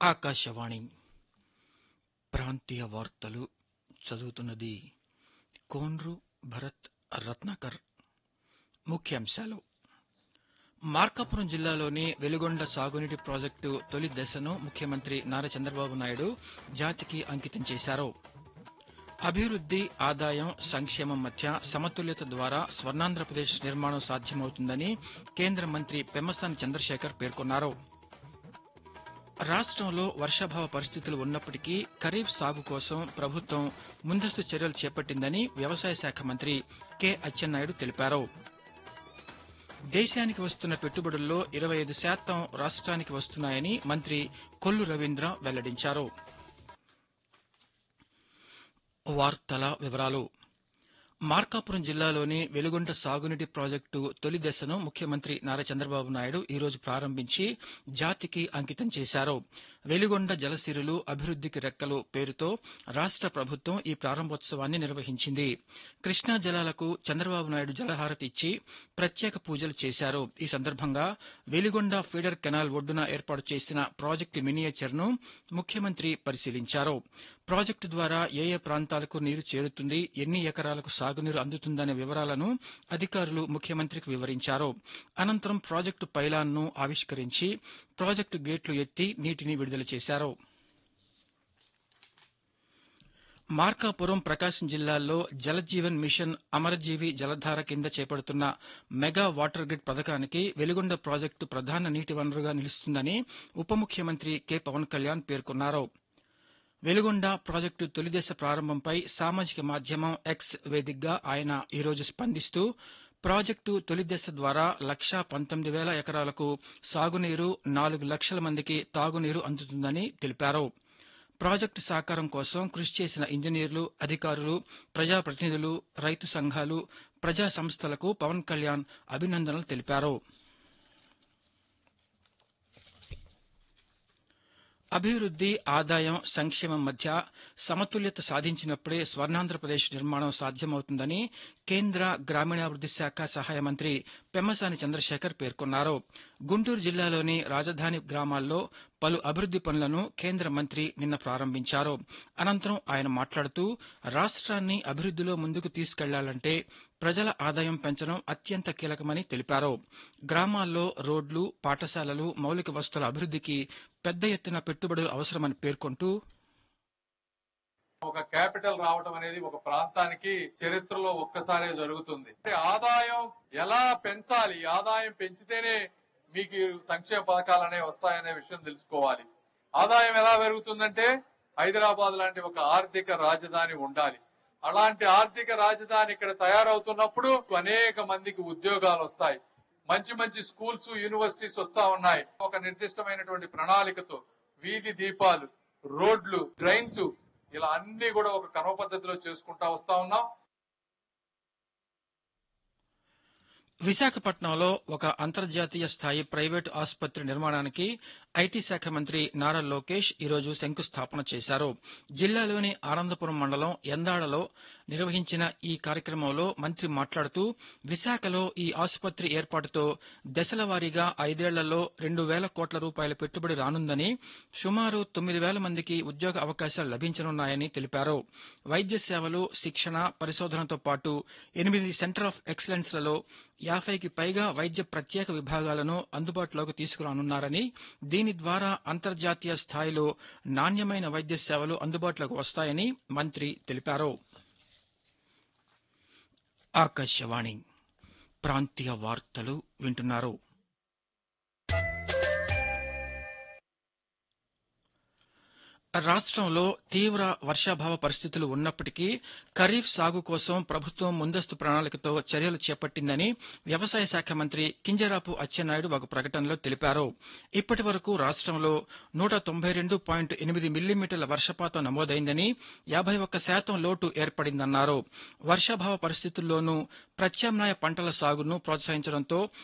ఆకాశవాణి ప్రాంతీయ వార్తలు చదువుతున్నది కోన్రు భరత్ రత్నాకర్ ముఖ్యాంశాలు మార్కాపురం జిల్లాలోని వెలుగొండ సాగునీటి ప్రాజెక్టు తొలి దశను ముఖ్యమంత్రి నారా చంద్రబాబు నాయుడు జాతికి అంకితం చేశారు అభివృద్ది ఆదాయం సంక్షేమం మధ్య సమతుల్యత ద్వారా స్వర్ణాంధ్రప్రదేశ్ నిర్మాణం సాధ్యమవుతుందని కేంద్ర మంత్రి పెమ్మసాని చంద్రశేఖర్ పేర్కొన్నారు రాష్ట్రంలో వర్షాభావ పరిస్థితులు ఉన్నప్పటికీ ఖరీఫ్ సాగు కోసం ప్రభుత్వం ముందస్తు చర్యలు చేపట్టిందని వ్యవసాయ శాఖ మంత్రి కె అచ్చెన్నాయుడు తెలిపారు దేశానికి వస్తున్న పెట్టుబడుల్లో ఇరవై ఐదు శాతం రాష్ట్రానికి వస్తున్నాయని మంత్రి కొల్లు రవీంద్ర వెల్లడించారు వార్తల వివరాలు మార్కాపురం జిల్లాలోని వెలుగొండ సాగునీటి ప్రాజెక్టు తొలి దశను ముఖ్యమంత్రి నారా చంద్రబాబు నాయుడు ఈ రోజు ప్రారంభించి జాతికి అంకితం చేశారు వెలుగొండ జలసిరులు అభివృద్దికి రెక్కలు పేరుతో రాష్ట ప్రభుత్వం ఈ ప్రారంభోత్సవాన్ని నిర్వహించింది కృష్ణా జలాలకు చంద్రబాబు నాయుడు జలహారతి ఇచ్చి ప్రత్యేక పూజలు చేశారు ఈ సందర్భంగా వెలిగొండ ఫీడర్ కెనాల్ ఒడ్డున ఏర్పాటు చేసిన ప్రాజెక్టు మినియేచర్ను ముఖ్యమంత్రి పరిశీలించారు ప్రాజెక్టు ద్వారా ఏ ఏ ప్రాంతాలకు నీరు చేరుతుంది ఎన్ని ఎకరాలకు సాగునీరు అందుతుందనే వివరాలను అధికారులు ముఖ్యమంత్రికి వివరించారు అనంతరం ప్రాజెక్టు పైలాన్ను ఆవిష్కరించి ప్రాజెక్టు గేట్లు ఎత్తి నీటిని విడుదల చేశారు మార్కాపురం ప్రకాశం జిల్లాల్లో జలజీవన్ మిషన్ అమరజీవి జలధార కింద చేపడుతున్న మెగా వాటర్ గ్రిడ్ పథకానికి వెలుగొండ ప్రాజెక్టు ప్రధాన నీటి వనరుగా నిలుస్తుందని ఉప ముఖ్యమంత్రి కె పవన్ కళ్యాణ్ పేర్కొన్నారు వెలుగొండ ప్రాజెక్టు తొలిదశ ప్రారంభంపై సామాజిక మాధ్యమం ఎక్స్ వేదికగా ఆయన ఈరోజు స్పందిస్తూ ప్రాజెక్టు తొలి దశ ద్వారా లక్షా పంతొమ్మిది వేల ఎకరాలకు సాగునీరు నాలుగు లక్షల మందికి తాగునీరు అందుతుందని తెలిపారు ప్రాజెక్టు సాకారం కోసం కృషి చేసిన ఇంజనీర్లు అధికారులు ప్రజాప్రతినిధులు రైతు సంఘాలు ప్రజా సంస్థలకు పవన్ కళ్యాణ్ అభినందనలు తెలిపారు అభివృద్ది ఆదాయం సంక్షేమం మధ్య సమతుల్యత సాధించినప్పుడే స్వర్ణాంధ్రప్రదేశ్ నిర్మాణం సాధ్యమవుతుందని కేంద్ర గ్రామీణాభివృద్ది శాఖ సహాయ మంత్రి పెమ్మసాని చంద్రశేఖర్ పేర్కొన్నారు గుంటూరు జిల్లాలోని రాజధాని గ్రామాల్లో పలు అభివృద్ది పనులను కేంద్ర మంత్రి నిన్న ప్రారంభించారు అనంతరం ఆయన మాట్లాడుతూ రాష్ట్రాన్ని అభివృద్దిలో ముందుకు తీసుకెళ్లాలంటే ప్రజల ఆదాయం పెంచడం అత్యంత కీలకమని తెలిపారు గ్రామాల్లో రోడ్లు పాఠశాలలు మౌలిక వసతుల అభివృద్దికి పెద్ద ఎత్తున పెట్టుబడులు అవసరమని పేర్కొంటూ ఒక క్యాపిటల్ రావటం అనేది ఒక ప్రాంతానికి చరిత్రలో ఒక్కసారే జరుగుతుంది అంటే ఆదాయం ఎలా పెంచాలి ఆదాయం పెంచితేనే మీకు ఈ సంక్షేమ పథకాలు అనేవి వస్తాయనే విషయం తెలుసుకోవాలి ఆదాయం ఎలా పెరుగుతుందంటే హైదరాబాద్ లాంటి ఒక ఆర్థిక రాజధాని ఉండాలి అలాంటి ఆర్థిక రాజధాని ఇక్కడ తయారవుతున్నప్పుడు అనేక మందికి ఉద్యోగాలు వస్తాయి మంచి మంచి స్కూల్స్ యూనివర్సిటీస్ వస్తా ఉన్నాయి ఒక నిర్దిష్టమైనటువంటి ప్రణాళికతో వీధి దీపాలు రోడ్లు డ్రైన్స్ ఇలా అన్ని కూడా ఒక క్రమ పద్ధతిలో చేసుకుంటా వస్తా ఉన్నాం విశాఖపట్నంలో ఒక అంతర్జాతీయ స్థాయి ప్రైవేటు ఆసుపత్రి నిర్మాణానికి ఐటీ శాఖ మంత్రి నారా లోకేష్ ఈరోజు శంకుస్థాపన చేశారు జిల్లాలోని ఆనందపురం మండలం ఎందాడలో నిర్వహించిన ఈ కార్యక్రమంలో మంత్రి మాట్లాడుతూ విశాఖలో ఈ ఆసుపత్రి ఏర్పాటుతో దశల వారీగా ఐదేళ్లలో రెండు వేల కోట్ల రూపాయల పెట్టుబడి రానుందని సుమారు తొమ్మిది వేల మందికి ఉద్యోగ అవకాశాలు లభించనున్నాయని తెలిపారు వైద్య సేవలు శిక్షణ పరిశోధనతో పాటు ఎనిమిది సెంటర్ ఆఫ్ ఎక్సలెన్స్లలో యాభైకి పైగా వైద్య ప్రత్యేక విభాగాలను అందుబాటులోకి తీసుకురానున్నారని దీని ద్వారా అంతర్జాతీయ స్థాయిలో నాణ్యమైన వైద్య సేవలు అందుబాటులోకి వస్తాయని మంత్రి తెలిపారు ఆకాశవాణి ప్రాంతీయ వార్తలు వింటున్నారు రాష్ట్రంలో తీవ్ర వర్షాభావ పరిస్థితులు ఉన్నప్పటికీ ఖరీఫ్ సాగు కోసం ప్రభుత్వం ముందస్తు ప్రణాళికతో చర్యలు చేపట్టిందని వ్యవసాయ శాఖ మంత్రి కింజరాపు అచ్చెన్నాయుడు ఒక ప్రకటనలో తెలిపారు ఇప్పటి వరకు రాష్ట్రంలో నూట తొంభై రెండు పాయింట్ ఎనిమిది మిల్లీమీటర్ల వర్షపాతం నమోదైందని యాభై ఒక్క శాతం లోటు ఏర్పడిందన్నారు వర్షాభావ పరిస్థితుల్లోనూ ప్రత్యామ్నాయ పంటల సాగును ప్రోత్సహించడంతో